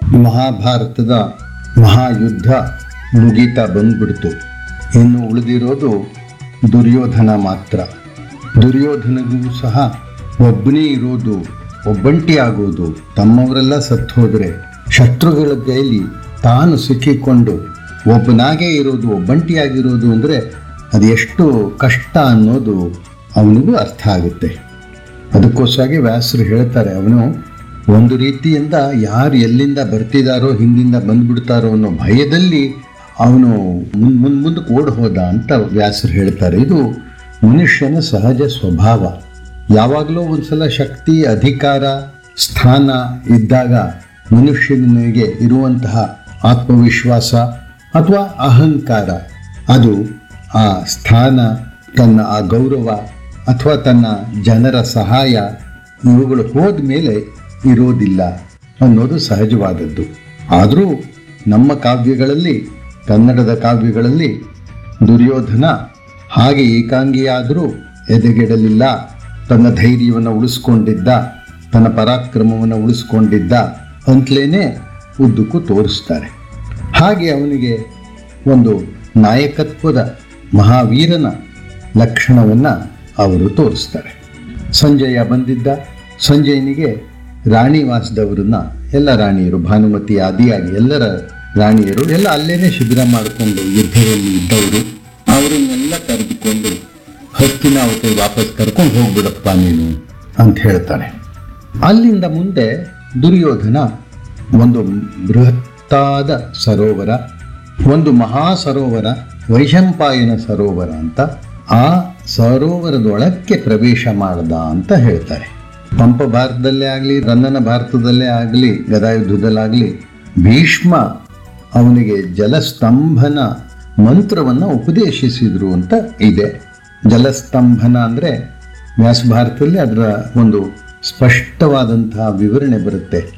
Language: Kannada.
ಮಹಾಭಾರತದ ಮಹಾಯುದ್ಧ ಮುಗೀತಾ ಬಂದ್ಬಿಡ್ತು ಇನ್ನು ಉಳಿದಿರೋದು ದುರ್ಯೋಧನ ಮಾತ್ರ ದುರ್ಯೋಧನಗೂ ಸಹ ಒಬ್ಬನೇ ಇರೋದು ಒಬ್ಬಂಟಿ ಆಗೋದು ತಮ್ಮವರೆಲ್ಲ ಸತ್ತು ಹೋದರೆ ಶತ್ರುಗಳ ಕೈಲಿ ತಾನು ಸಿಕ್ಕಿಕೊಂಡು ಒಬ್ಬನಾಗೇ ಇರೋದು ಒಬ್ಬಂಟಿಯಾಗಿರೋದು ಅಂದರೆ ಅದು ಎಷ್ಟು ಕಷ್ಟ ಅನ್ನೋದು ಅವನಿಗೂ ಅರ್ಥ ಆಗುತ್ತೆ ಅದಕ್ಕೋಸ್ಕರಾಗಿ ವ್ಯಾಸರು ಹೇಳ್ತಾರೆ ಅವನು ಒಂದು ರೀತಿಯಿಂದ ಯಾರು ಎಲ್ಲಿಂದ ಬರ್ತಿದಾರೋ ಹಿಂದಿಂದ ಬಂದ್ಬಿಡ್ತಾರೋ ಅನ್ನೋ ಭಯದಲ್ಲಿ ಅವನು ಮುಂದ್ ಮುಂದ್ ಮುಂದಕ್ಕೆ ಓಡ್ ಹೋದ ಅಂತ ವ್ಯಾಸರು ಹೇಳ್ತಾರೆ ಇದು ಮನುಷ್ಯನ ಸಹಜ ಸ್ವಭಾವ ಯಾವಾಗಲೂ ಒಂದ್ಸಲ ಶಕ್ತಿ ಅಧಿಕಾರ ಸ್ಥಾನ ಇದ್ದಾಗ ಮನುಷ್ಯನಿಗೆ ಇರುವಂತಹ ಆತ್ಮವಿಶ್ವಾಸ ಅಥವಾ ಅಹಂಕಾರ ಅದು ಆ ಸ್ಥಾನ ತನ್ನ ಆ ಗೌರವ ಅಥವಾ ತನ್ನ ಜನರ ಸಹಾಯ ಇವುಗಳು ಹೋದ ಮೇಲೆ ಇರೋದಿಲ್ಲ ಅನ್ನೋದು ಸಹಜವಾದದ್ದು ಆದರೂ ನಮ್ಮ ಕಾವ್ಯಗಳಲ್ಲಿ ಕನ್ನಡದ ಕಾವ್ಯಗಳಲ್ಲಿ ದುರ್ಯೋಧನ ಹಾಗೆ ಏಕಾಂಗಿಯಾದರೂ ಎದೆಗೆಡಲಿಲ್ಲ ತನ್ನ ಧೈರ್ಯವನ್ನು ಉಳಿಸ್ಕೊಂಡಿದ್ದ ತನ್ನ ಪರಾಕ್ರಮವನ್ನು ಉಳಿಸ್ಕೊಂಡಿದ್ದ ಅಂತಲೇ ಉದ್ದಕ್ಕೂ ತೋರಿಸ್ತಾರೆ ಹಾಗೆ ಅವನಿಗೆ ಒಂದು ನಾಯಕತ್ವದ ಮಹಾವೀರನ ಲಕ್ಷಣವನ್ನು ಅವರು ತೋರಿಸ್ತಾರೆ ಸಂಜಯ ಬಂದಿದ್ದ ಸಂಜಯನಿಗೆ ರಾಣಿವಾಸದವರನ್ನ ಎಲ್ಲ ರಾಣಿಯರು ಭಾನುಮತಿ ಆದಿಯಾಗಿ ಎಲ್ಲರ ರಾಣಿಯರು ಎಲ್ಲ ಅಲ್ಲೇನೆ ಶಿಬಿರ ಮಾಡಿಕೊಂಡು ಯುದ್ಧದಲ್ಲಿ ಇದ್ದವರು ಅವರನ್ನೆಲ್ಲ ಕರೆದುಕೊಂಡು ಹಸ್ತಿನಾವತಿ ವಾಪಸ್ ಕರ್ಕೊಂಡು ಹೋಗ್ಬಿಡಪ್ಪ ನೀನು ಅಂತ ಹೇಳ್ತಾನೆ ಅಲ್ಲಿಂದ ಮುಂದೆ ದುರ್ಯೋಧನ ಒಂದು ಬೃಹತ್ತಾದ ಸರೋವರ ಒಂದು ಮಹಾ ಸರೋವರ ವೈಶಂಪಾಯನ ಸರೋವರ ಅಂತ ಆ ಸರೋವರದೊಳಕ್ಕೆ ಪ್ರವೇಶ ಮಾಡ್ದ ಅಂತ ಹೇಳ್ತಾರೆ ಪಂಪ ಭಾರತದಲ್ಲೇ ಆಗಲಿ ರನ್ನನ ಭಾರತದಲ್ಲೇ ಆಗಲಿ ಗದಾಯುದ್ಧದಲ್ಲಾಗಲಿ ಭೀಷ್ಮ ಅವನಿಗೆ ಜಲಸ್ತಂಭನ ಮಂತ್ರವನ್ನು ಉಪದೇಶಿಸಿದ್ರು ಅಂತ ಇದೆ ಜಲಸ್ತಂಭನ ಅಂದರೆ ವ್ಯಾಸ ಭಾರತದಲ್ಲಿ ಅದರ ಒಂದು ಸ್ಪಷ್ಟವಾದಂತಹ ವಿವರಣೆ ಬರುತ್ತೆ